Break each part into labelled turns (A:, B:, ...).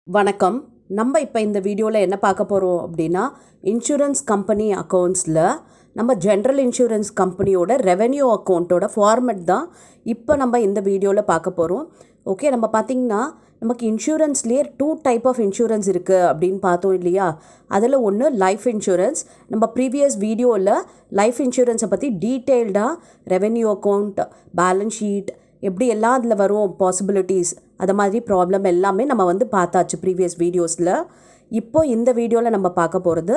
A: வணக்கம் நம்ம இப்போ இந்த வீடியோவில் என்ன பார்க்க போகிறோம் அப்படின்னா இன்சூரன்ஸ் கம்பெனி அக்கௌண்ட்ஸில் நம்ம ஜென்ரல் இன்சூரன்ஸ் கம்பெனியோட ரெவென்யூ அக்கௌண்ட்டோட ஃபார்மெட் தான் இப்போ நம்ம இந்த வீடியோவில் பார்க்க போகிறோம் ஓகே நம்ம பார்த்திங்கன்னா நமக்கு இன்சூரன்ஸ்லேயே டூ டைப் ஆஃப் இன்சூரன்ஸ் இருக்குது அப்படின்னு பார்த்தோம் இல்லையா அதில் ஒன்று லைஃப் இன்சூரன்ஸ் நம்ம ப்ரீவியஸ் வீடியோவில் லைஃப் இன்சூரன்ஸை பற்றி டீட்டெயில்டாக ரெவென்யூ அக்கௌண்ட் பேலன்ஸ் ஷீட் எப்படி எல்லாம் அதில் வரும் பாசிபிலிட்டிஸ் அது மாதிரி ப்ராப்ளம் எல்லாமே நம்ம வந்து பார்த்தாச்சு ப்ரீவியஸ் வீடியோஸில் இப்போ இந்த வீடியோவில் நம்ம பார்க்க போகிறது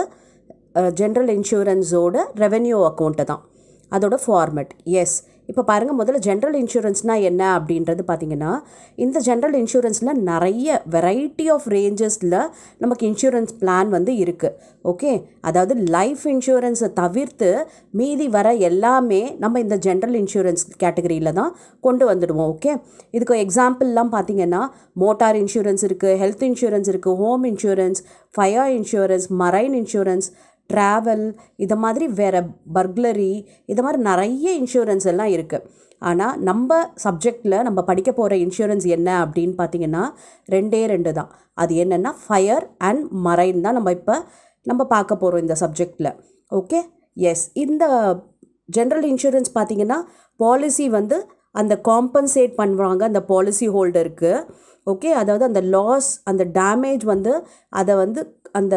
A: ஜென்ரல் இன்சூரன்ஸோட ரெவென்யூ அக்கௌண்ட்டு தான் அதோட ஃபார்மெட் எஸ் இப்போ பாருங்கள் முதல்ல ஜென்ரல் இன்சூரன்ஸ்னால் என்ன அப்படின்றது பார்த்தீங்கன்னா இந்த ஜென்ரல் இன்சூரன்ஸில் நிறைய வெரைட்டி ஆஃப் ரேஞ்சஸில் நமக்கு இன்சூரன்ஸ் பிளான் வந்து இருக்குது ஓகே அதாவது லைஃப் இன்சூரன்ஸை தவிர்த்து மீதி வர எல்லாமே நம்ம இந்த ஜென்ரல் இன்சூரன்ஸ் கேட்டகரியில் தான் கொண்டு வந்துடுவோம் ஓகே இதுக்கு எக்ஸாம்பிள்லாம் பார்த்தீங்கன்னா மோட்டார் இன்சூரன்ஸ் இருக்குது ஹெல்த் இன்சூரன்ஸ் இருக்குது home insurance fire insurance marine insurance travel இது மாதிரி வேறு பர்க்லரி இது மாதிரி நிறைய இன்சூரன்ஸ் எல்லாம் இருக்குது ஆனால் நம்ம சப்ஜெக்டில் நம்ம படிக்க போகிற இன்சூரன்ஸ் என்ன அப்படின்னு பார்த்தீங்கன்னா ரெண்டே ரெண்டு தான் அது என்னென்னா ஃபயர் அண்ட் மரைன் தான் நம்ம இப்போ நம்ம பார்க்க போகிறோம் இந்த சப்ஜெக்டில் ஓகே எஸ் இந்த ஜென்ரல் இன்சூரன்ஸ் பார்த்தீங்கன்னா பாலிசி வந்து அந்த காம்பன்சேட் பண்ணுவாங்க அந்த பாலிசி ஹோல்டருக்கு ஓகே அதாவது அந்த லாஸ் அந்த டேமேஜ் வந்து அதை வந்து அந்த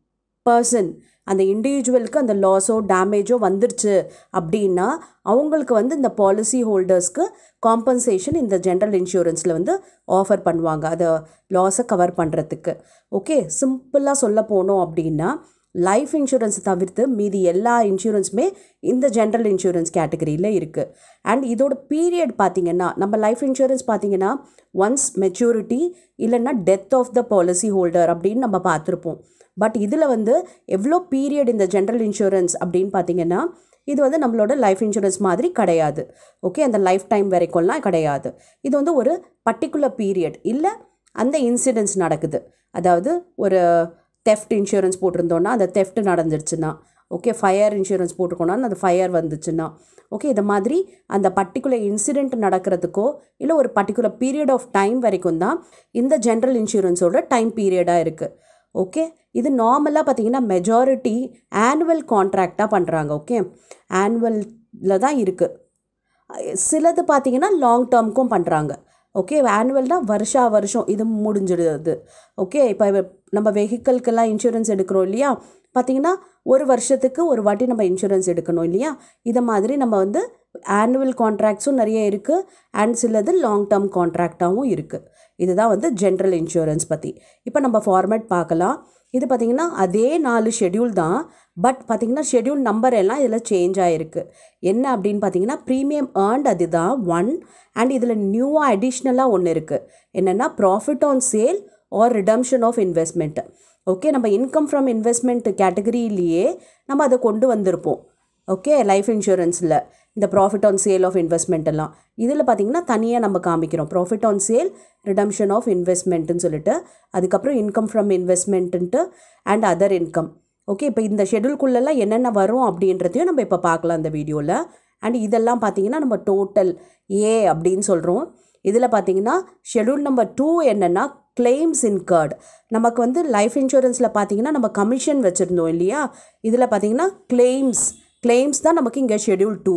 A: பர்சன் அந்த இண்டிவிஜுவலுக்கு அந்த லாஸோ டேமேஜோ வந்துருச்சு அப்படின்னா அவங்களுக்கு வந்து இந்த பாலிசி ஹோல்டர்ஸ்க்கு காம்பன்சேஷன் இந்த ஜென்ரல் இன்சூரன்ஸில் வந்து ஆஃபர் பண்ணுவாங்க அதை லாஸை கவர் பண்ணுறதுக்கு ஓகே சிம்பிளாக சொல்ல போனோம் அப்படின்னா லைஃப் இன்சூரன்ஸை தவிர்த்து மீதி எல்லா இன்சூரன்ஸுமே இந்த ஜென்ரல் இன்சூரன்ஸ் கேட்டகரியில் இருக்குது அண்ட் இதோட பீரியட் பார்த்திங்கன்னா நம்ம லைஃப் இன்சூரன்ஸ் பார்த்திங்கன்னா ஒன்ஸ் மெச்சூரிட்டி இல்லைன்னா death of the policy holder அப்படின்னு நம்ம பார்த்துருப்போம் பட் இதில் வந்து எவ்வளோ பீரியட் இந்த ஜென்ரல் இன்சூரன்ஸ் அப்படின்னு பார்த்தீங்கன்னா இது வந்து நம்மளோட லைஃப் இன்சூரன்ஸ் மாதிரி கிடையாது ஓகே அந்த லைஃப் டைம் வரைக்கும்லாம் கிடையாது இது வந்து ஒரு பர்டிகுலர் பீரியட் இல்லை அந்த இன்சிடென்ட்ஸ் நடக்குது அதாவது ஒரு தெஃப்ட் இன்சூரன்ஸ் போட்டிருந்தோன்னா அந்த தெஃப்ட் நடந்துருச்சுன்னா ஓகே ஃபயர் இன்சூரன்ஸ் போட்டிருக்கோன்னா அந்த ஃபயர் வந்துச்சுன்னா ஓகே இது மாதிரி அந்த பர்டிகுலர் இன்சிடெண்ட் நடக்கிறதுக்கோ இல்லை ஒரு பர்டிகுலர் பீரியட் ஆஃப் டைம் வரைக்கும் தான் இந்த ஜென்ரல் இன்சூரன்ஸோட டைம் பீரியடாக இருக்குது ஓகே இது நார்மலாக பார்த்தீங்கன்னா மெஜாரிட்டி ஆனுவல் கான்ட்ராக்டாக பண்ணுறாங்க ஓகே ஆனுவலில் தான் இருக்குது சிலது பார்த்தீங்கன்னா லாங் டேர்முக்கும் பண்ணுறாங்க ஓகே ஆனுவல்னால் வருஷா வருஷம் இது முடிஞ்சிடுது ஓகே இப்போ நம்ம வெஹிக்கல்க்கெல்லாம் இன்சூரன்ஸ் எடுக்கிறோம் இல்லையா பார்த்திங்கன்னா ஒரு வருஷத்துக்கு ஒரு வாட்டி நம்ம இன்சூரன்ஸ் எடுக்கணும் இல்லையா இதை மாதிரி நம்ம வந்து ஆனுவல் கான்ட்ராக்ட்ஸும் நிறைய இருக்குது அண்ட் சிலது லாங் டேர்ம் கான்ட்ராக்டாகவும் இருக்குது இதுதான் வந்து ஜென்ரல் இன்சூரன்ஸ் பற்றி இப்போ நம்ம ஃபார்மேட் பார்க்கலாம் இது பார்த்திங்கன்னா அதே நாலு ஷெட்யூல் தான் பட் பார்த்திங்கன்னா ஷெட்யூல் நம்பர் எல்லாம் இதில் சேஞ்ச் ஆகிருக்கு என்ன அப்படின்னு பார்த்தீங்கன்னா ப்ரீமியம் ஏர்ன்ட் அதுதான் ஒன் அண்ட் இதில் நியூவாக அடிஷ்னலாக ஒன்று இருக்குது என்னென்னா profit on sale or redemption of investment okay நம்ம இன்கம் ஃப்ரம் இன்வெஸ்ட்மெண்ட் கேட்டகரியிலேயே நம்ம அதை கொண்டு வந்திருப்போம் ஓகே லைஃப் இன்சூரன்ஸில் இந்த profit on sale of investment எல்லாம் இதில் பார்த்திங்கன்னா தனியாக நம்ம காமிக்கிறோம் profit on sale redemption of இன்வெஸ்ட்மெண்ட்டுன்னு சொல்லிட்டு அதுக்கப்புறம் இன்கம் ஃப்ரம் இன்வெஸ்ட்மெண்ட்டுன்ட்டு அண்ட் அதர் இன்கம் ஓகே இப்போ இந்த ஷெடியூல்குள்ளெல்லாம் என்னென்ன வரும் அப்படின்றதையும் நம்ம இப்போ பார்க்கலாம் இந்த வீடியோவில் அண்ட் இதெல்லாம் பார்த்திங்கன்னா நம்ம டோட்டல் ஏ அப்படின்னு சொல்கிறோம் இதில் பார்த்தீங்கன்னா ஷெடியூல் நம்பர் டூ என்னென்னா கிளைம்ஸ் இன்கர்டு நமக்கு வந்து லைஃப் இன்சூரன்ஸில் பார்த்தீங்கன்னா நம்ம கமிஷன் வச்சுருந்தோம் இல்லையா இதில் பார்த்தீங்கன்னா கிளைம்ஸ் கிளைம்ஸ் தான் நமக்கு இங்கே ஷெடியூல் டூ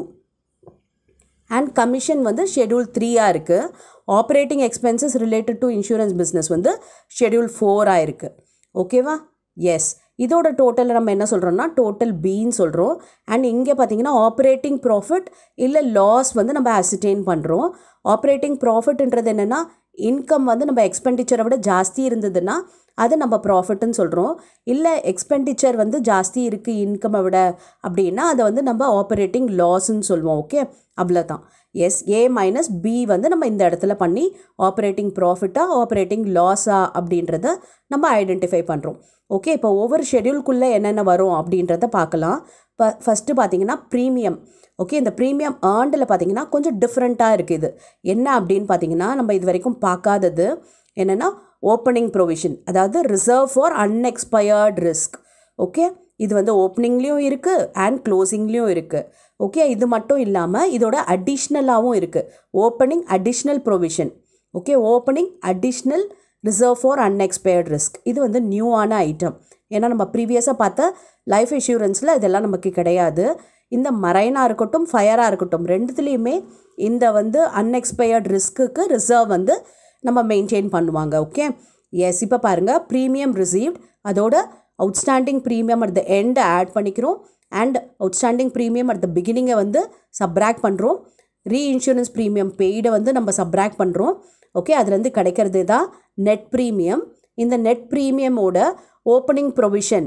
A: அண்ட் கமிஷன் வந்து ஷெடியூல் த்ரீயாக இருக்குது operating expenses related to insurance business வந்து ஷெடியூல் ஃபோராக இருக்குது ஓகேவா எஸ் இதோட டோட்டலில் நம்ம என்ன சொல்கிறோம்னா டோட்டல் பின்னு சொல்கிறோம் அண்ட் இங்கே பார்த்தீங்கன்னா ஆப்ரேட்டிங் ப்ராஃபிட் இல்லை லாஸ் வந்து நம்ம அசிடெயின் பண்ணுறோம் ஆப்ரேட்டிங் ப்ராஃபிட்ன்றது என்னென்னா இன்கம் வந்து நம்ம எக்ஸ்பெண்டிச்சரை விட ஜாஸ்தி இருந்ததுன்னா அது நம்ம ப்ராஃபிட்னு சொல்கிறோம் இல்லை எக்ஸ்பெண்டிச்சர் வந்து ஜாஸ்தி இருக்குது இன்கம்மை விட அப்படின்னா அதை வந்து நம்ம ஆப்ரேட்டிங் லாஸ்ன்னு சொல்லுவோம் ஓகே அவ்வளோதான் எஸ் ஏ மைனஸ் பி வந்து நம்ம இந்த இடத்துல பண்ணி ஆப்ரேட்டிங் ப்ராஃபிட்டா ஆப்ரேட்டிங் லாஸா அப்படின்றத நம்ம ஐடென்டிஃபை பண்ணுறோம் ஓகே இப்போ ஒவ்வொரு ஷெடியூல்குள்ளே என்னென்ன வரும் அப்படின்றத பார்க்கலாம் இப்போ ஃபஸ்ட்டு பார்த்தீங்கன்னா ப்ரீமியம் ஓகே இந்த ப்ரீமியம் ஏர்ண்டில் பார்த்தீங்கன்னா கொஞ்சம் டிஃப்ரெண்ட்டாக இருக்குது இது என்ன அப்படின்னு பார்த்தீங்கன்னா நம்ம இது வரைக்கும் பார்க்காதது என்னென்னா ஓப்பனிங் ப்ரொவிஷன் அதாவது reserve for unexpired risk okay இது வந்து ஓப்பனிங்லேயும் இருக்குது அண்ட் க்ளோசிங்லேயும் இருக்குது ஓகே இது மட்டும் இல்லாமல் இதோட அடிஷ்னலாகவும் இருக்குது opening additional provision okay opening additional reserve for unexpired risk இது வந்து நியூவான ஐட்டம் ஏன்னா நம்ம ப்ரீவியஸாக பார்த்த லைஃப் இன்சூரன்ஸில் இதெல்லாம் நமக்கு கிடையாது இந்த மரைனாக இருக்கட்டும் ஃபயராக இருக்கட்டும் ரெண்டுத்துலேயுமே இந்த வந்து அன்எக்ஸ்பயர்ட் ரிஸ்க்குக்கு ரிசர்வ் வந்து நம்ம மெயின்டைன் பண்ணுவாங்க ஓகே எஸ் இப்போ பாருங்கள் ப்ரீமியம் ரிசீவ்ட் அதோட outstanding premium at the end add பண்ணிக்கிறோம் and outstanding premium at the பிகினிங்கை வந்து சப்ராக்ட் பண்ணுறோம் ரீஇன்சூரன்ஸ் ப்ரீமியம் பெய்டை வந்து நம்ம சப்ராக்ட் பண்ணுறோம் ஓகே அதுலேருந்து கிடைக்கிறது தான் நெட் ப்ரீமியம் இந்த நெட் ப்ரீமியமோட opening provision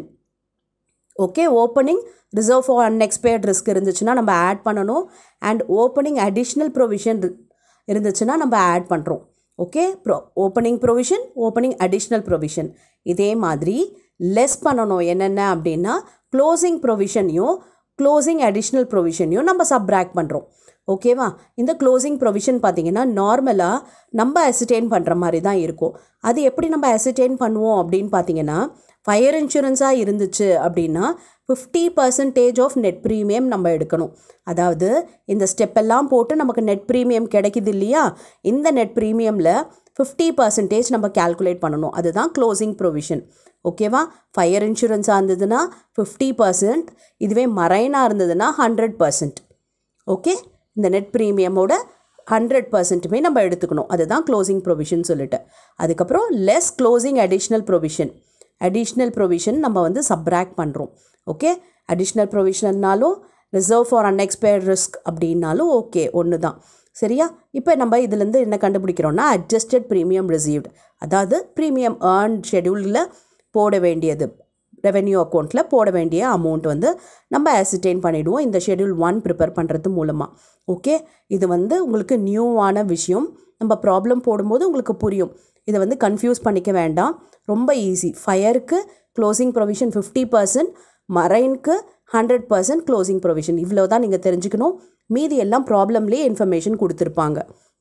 A: okay opening reserve for unexpired risk இருந்துச்சுன்னா நம்ம ஆட் பண்ணணும் அண்ட் ஓப்பனிங் அடிஷ்னல் ப்ரொவிஷன் இருந்துச்சுன்னா நம்ம ஆட் பண்ணுறோம் okay bro opening provision opening additional provision இதே மாதிரி லெஸ் பண்ணணும் என்னென்ன அப்படின்னா க்ளோசிங் ப்ரொவிஷனையும் க்ளோசிங் அடிஷ்னல் ப்ரொவிஷனையும் நம்ம சப்ராக்ட் பண்ணுறோம் ஓகேவா இந்த க்ளோசிங் ப்ரொவிஷன் பார்த்தீங்கன்னா நார்மலாக நம்ம அசிடெயின் பண்ணுற மாதிரி தான் இருக்கும் அது எப்படி நம்ம அசிடெயின் பண்ணுவோம் அப்படின்னு பார்த்தீங்கன்னா ஃபயர் இன்சூரன்ஸாக இருந்துச்சு அப்படின்னா fifty percentage of net premium நம்ம எடுக்கணும் அதாவது இந்த ஸ்டெப் எல்லாம் போட்டு நமக்கு நெட் ப்ரீமியம் கிடைக்குது இல்லையா இந்த நெட் ப்ரீமியமில் ஃபிஃப்டி பர்சன்டேஜ் நம்ம கால்குலேட் பண்ணணும் அதுதான் க்ளோசிங் ப்ரொவிஷன் ஓகேவா ஃபயர் இன்சூரன்ஸாக இருந்ததுன்னா ஃபிஃப்டி பர்சன்ட் இதுவே மரைனாக இருந்ததுன்னா ஹண்ட்ரட் பர்சன்ட் ஓகே இந்த நெட் ப்ரீமியமோட ஹண்ட்ரட் பர்சன்ட்டுமே நம்ம எடுத்துக்கணும் அதுதான் க்ளோசிங் ப்ரொவிஷன் சொல்லிட்டு அதுக்கப்புறம் less closing additional provision additional provision நம்ம வந்து சப்ராக்ட் பண்ணுறோம் ஓகே அடிஷ்னல் ப்ரொவிஷன்னாலும் ரிசர்வ் ஃபார் அன்எக்ஸ்பயர்ட் ரிஸ்க் அப்படின்னாலும் ஓகே ஒன்று தான் சரியா இப்போ நம்ம இதுலேருந்து என்ன கண்டுபிடிக்கிறோம்னா அட்ஜஸ்டட் ப்ரீமியம் ரிசீவ்டு அதாவது ப்ரீமியம் ஏர்ன் ஷெடியூலில் போட வேண்டியது ரெவென்யூ அக்கௌண்ட்டில் போட வேண்டிய அமௌண்ட் வந்து நம்ம அசிட்டைன் பண்ணிவிடுவோம் இந்த ஷெடியூல் ஒன் ப்ரிப்பேர் பண்ணுறது மூலமாக ஓகே இது வந்து உங்களுக்கு நியூவான விஷயம் நம்ம ப்ராப்ளம் போடும்போது உங்களுக்கு புரியும் இதை வந்து கன்ஃபியூஸ் பண்ணிக்க வேண்டாம் ரொம்ப ஈஸி ஃபயருக்கு க்ளோசிங் ப்ரொவிஷன் ஃபிஃப்டி பர்சன்ட் மரைனுக்கு ஹண்ட்ரட் பர்சன்ட் க்ளோசிங் ப்ரொவிஷன் இவ்வளோ தான் நீங்கள் தெரிஞ்சுக்கணும் மீதி எல்லாம் ப்ராப்ளம்லேயே இன்ஃபர்மேஷன் கொடுத்துருப்பாங்க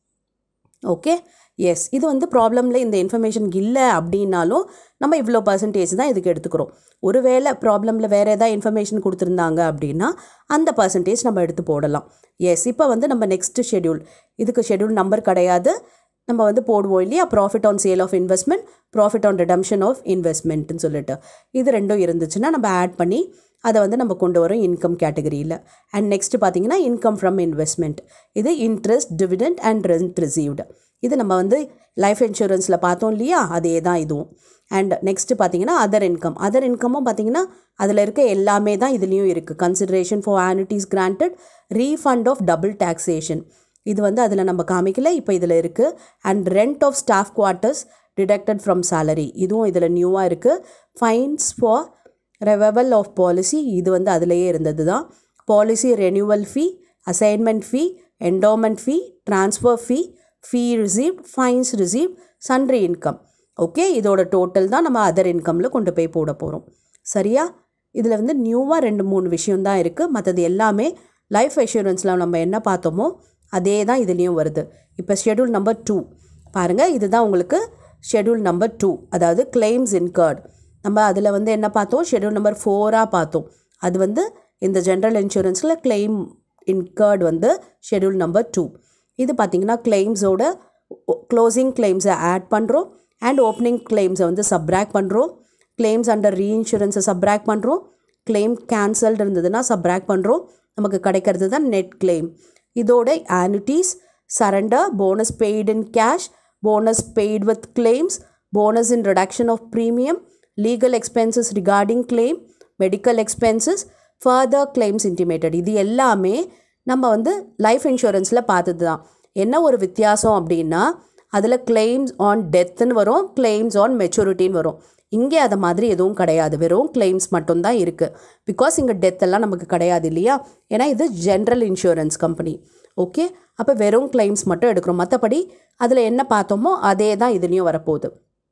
A: ஓகே எஸ் இது வந்து ப்ராப்ளமில் இந்த இன்ஃபர்மேஷன் இல்லை அப்படின்னாலும் நம்ம இவ்வளோ பர்சன்டேஜ் தான் இதுக்கு எடுத்துக்கிறோம் ஒருவேளை ப்ராப்ளமில் வேறு ஏதாவது இன்ஃபர்மேஷன் கொடுத்துருந்தாங்க அப்படின்னா அந்த பர்சன்டேஜ் நம்ம எடுத்து போடலாம் எஸ் இப்போ வந்து நம்ம நெக்ஸ்ட் ஷெடியூல் இதுக்கு ஷெடியூல் நம்பர் கிடையாது நம்ம வந்து போடுவோம் இல்லையா profit on sale of investment profit on redemption of இன்வெஸ்ட்மெண்ட்னு சொல்லிட்டு இது ரெண்டும் இருந்துச்சுன்னா நம்ம ஆட் பண்ணி அதை வந்து நம்ம கொண்டு வரோம் இன்கம் கேட்டகரியில் அண்ட் நெக்ஸ்ட் பார்த்தீங்கன்னா இன்கம் ஃப்ரம் இன்வெஸ்ட்மெண்ட் இது interest dividend and rent received இது நம்ம வந்து லைஃப் இன்சூரன்ஸில் பார்த்தோம் இல்லையா அதே தான் இதுவும் அண்ட் நெக்ஸ்ட்டு பார்த்தீங்கன்னா அதர் இன்கம் அதர் இன்கமும் பார்த்தீங்கன்னா அதில் இருக்க எல்லாமே தான் இதுலேயும் இருக்குது consideration for annuities granted refund of double taxation இது வந்து அதில் நம்ம காமிக்கல இப்போ இதில் இருக்குது and rent of staff quarters deducted from salary இதுவும் இதில் நியூவாக இருக்குது ஃபைன்ஸ் ஃபார் ரெவபல் ஆஃப் பாலிசி இது வந்து அதிலேயே இருந்தது தான் policy renewal fee assignment fee endowment fee transfer fee fee received fines received sundry income okay இதோட டோட்டல் தான் நம்ம அதர் இன்கமில் கொண்டு போய் போட போகிறோம் சரியா இதில் வந்து நியூவாக ரெண்டு மூணு விஷயம் தான் இருக்குது மற்றது எல்லாமே லைஃப் இன்சூரன்ஸில் நம்ம என்ன பார்த்தோமோ அதே தான் இதுலேயும் வருது இப்போ ஷெடியூல் நம்பர் டூ பாருங்கள் இதுதான் உங்களுக்கு ஷெடியூல் நம்பர் டூ அதாவது கிளைம்ஸ் இன்கர்ட் நம்ம அதில் வந்து என்ன பார்த்தோம் ஷெடியூல் நம்பர் ஃபோராக பார்த்தோம் அது வந்து இந்த ஜென்ரல் இன்சூரன்ஸில் கிளைம் இன்கர்ட் வந்து ஷெடியூல் நம்பர் டூ இது பார்த்திங்கன்னா கிளைம்ஸோட க்ளோசிங் கிளைம்ஸை ஆட் பண்ணுறோம் அண்ட் ஓப்பனிங் கிளைம்ஸை வந்து சப்ராக்ட் பண்ணுறோம் கிளைம்ஸ் அண்டர் ரீஇன்சூரன்ஸை சப்ராக்ட் பண்ணுறோம் கிளைம் கேன்சல்டு இருந்ததுன்னா சப்ராக்ட் பண்ணுறோம் நமக்கு கிடைக்கிறது தான் நெட் கிளைம் இதோட annuities surrender bonus paid in cash bonus paid with claims bonus in reduction of premium legal expenses regarding claim medical expenses further claims intimated இது எல்லாமே நம்ம வந்து லைஃப் இன்சூரன்ஸில் பார்த்தது தான் என்ன ஒரு வித்தியாசம் அப்படின்னா அதில் கிளைம்ஸ் ஆன் டெத்துன்னு வரும் கிளைம்ஸ் ஆன் மெச்சூரிட்டின்னு வரும் இங்கே அது மாதிரி எதுவும் கிடையாது வெறும் கிளைம்ஸ் மட்டும்தான் இருக்குது பிகாஸ் இங்கே டெத் எல்லாம் நமக்கு கிடையாது இல்லையா ஏன்னா இது ஜென்ரல் இன்சூரன்ஸ் கம்பெனி ஓகே அப்போ வெறும் கிளைம்ஸ் மட்டும் எடுக்கிறோம் மற்றபடி அதில் என்ன பார்த்தோமோ அதே தான் இதுலேயும் வரப்போகுது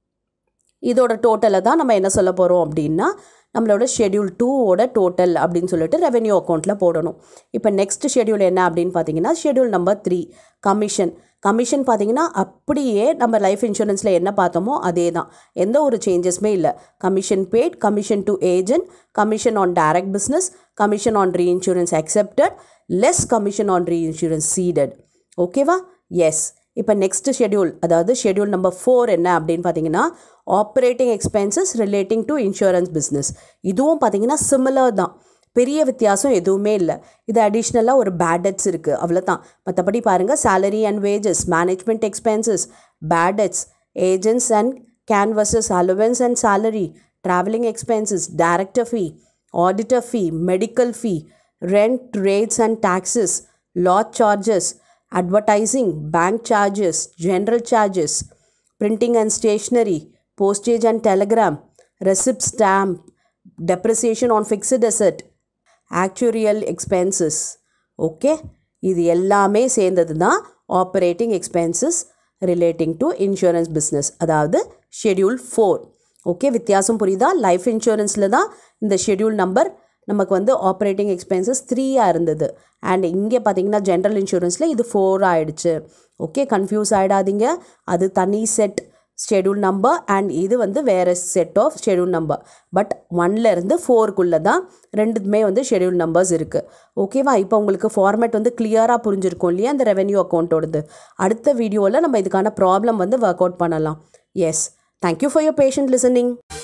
A: இதோட டோட்டலை தான் நம்ம என்ன சொல்ல போகிறோம் அப்படின்னா நம்மளோட ஷெடியூல் டூவோட டோட்டல் அப்படின்னு சொல்லிட்டு ரெவென்யூ அக்கௌண்ட்டில் போடணும் இப்போ நெக்ஸ்ட் ஷெடியூல் என்ன அப்படின்னு பார்த்தீங்கன்னா schedule number three commission commission பார்த்தீங்கன்னா அப்படியே நம்ம லைஃப் இன்சூரன்ஸில் என்ன பார்த்தோமோ அதே தான் எந்த ஒரு சேஞ்சஸுமே இல்லை commission paid commission to agent commission on direct business commission on reinsurance accepted less commission on reinsurance ceded ஓகேவா எஸ் இப்போ நெக்ஸ்ட் ஷெட்யூல் அதாவது ஷெட்யூல் நம்பர் ஃபோர் என்ன அப்படின்னு பார்த்தீங்கன்னா operating expenses relating to insurance business இதுவும் பார்த்தீங்கன்னா சிமிலர் தான் பெரிய வித்தியாசம் எதுவுமே இல்லை இது அடிஷ்னலாக ஒரு பேடட்ஸ் இருக்குது அவ்வளோதான் மற்றபடி பாருங்கள் salary and wages management expenses பேடட்ஸ் agents and canvassers allowance and salary traveling expenses director fee auditor fee medical fee rent rates and taxes lot charges advertising bank charges general charges printing and stationery postage and telegram receipt stamp depreciation on fixed asset actuarial expenses okay இது எல்லாமே சேர்ந்தது தான் operating expenses relating to insurance business அதாவது schedule four okay வித்தியாசம் புரியுதா life இன்சூரன்ஸில் தான் இந்த schedule number நமக்கு வந்து ஆப்ரேட்டிங் எக்ஸ்பென்சஸ் த்ரீயாக இருந்தது அண்ட் இங்கே பார்த்தீங்கன்னா ஜென்ரல் இன்சூரன்ஸில் இது ஃபோர் ஆயிடுச்சு ஓகே கன்ஃபியூஸ் ஆகிடாதீங்க அது தனி செட் ஷெட்யூல் நம்பர் அண்ட் இது வந்து வேறு set of schedule number but ஒன்லேருந்து ஃபோருக்குள்ளே தான் ரெண்டுமே வந்து ஷெட்யூல் நம்பர்ஸ் இருக்குது ஓகேவா இப்போ உங்களுக்கு ஃபார்மேட் வந்து கிளியராக புரிஞ்சிருக்கும் இல்லையா அந்த ரெவென்யூ அக்கௌண்ட்டோடது அடுத்த வீடியோவில் நம்ம இதுக்கான ப்ராப்ளம் வந்து ஒர்க் அவுட் பண்ணலாம் yes thank you for your patient listening